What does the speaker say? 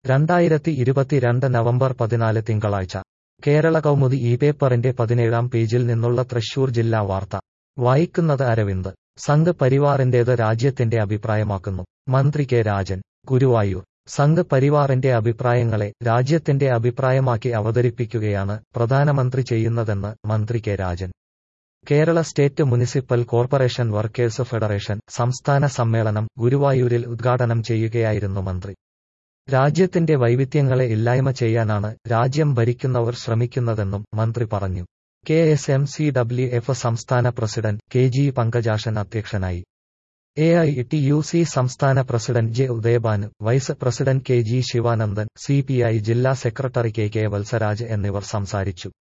രണ്ടായിരത്തി ഇരുപത്തിരണ്ട് നവംബർ പതിനാല് തിങ്കളാഴ്ച കേരള കൗമുദി ഈ പേപ്പറിന്റെ പതിനേഴാം പേജിൽ നിന്നുള്ള തൃശൂർ ജില്ലാ വാർത്ത വായിക്കുന്നത് അരവിന്ദ് സംഘ് പരിവാറിന്റേത് രാജ്യത്തിന്റെ അഭിപ്രായമാക്കുന്നു മന്ത്രി കെ രാജൻ ഗുരുവായൂർ സംഘ് പരിവാറിന്റെ അഭിപ്രായങ്ങളെ രാജ്യത്തിന്റെ അഭിപ്രായമാക്കി അവതരിപ്പിക്കുകയാണ് പ്രധാനമന്ത്രി ചെയ്യുന്നതെന്ന് മന്ത്രി K Rajan Kerala state municipal corporation workers federation സംസ്ഥാന സമ്മേളനം ഗുരുവായൂരിൽ ഉദ്ഘാടനം ചെയ്യുകയായിരുന്നു മന്ത്രി രാജ്യത്തിന്റെ വൈവിധ്യങ്ങളെ ഇല്ലായ്മ ചെയ്യാനാണ് രാജ്യം ഭരിക്കുന്നവർ ശ്രമിക്കുന്നതെന്നും മന്ത്രി പറഞ്ഞു K S M C W F സംസ്ഥാന പ്രസിഡന്റ് കെ ജി പങ്കജാഷൻ അധ്യക്ഷനായി A I T U C സംസ്ഥാന president J Udayabhanu vice president K G Sivanandan C P I ജില്ലാ സെക്രട്ടറി കെ കെ വത്സരാജ് എന്നിവർ സംസാരിച്ചു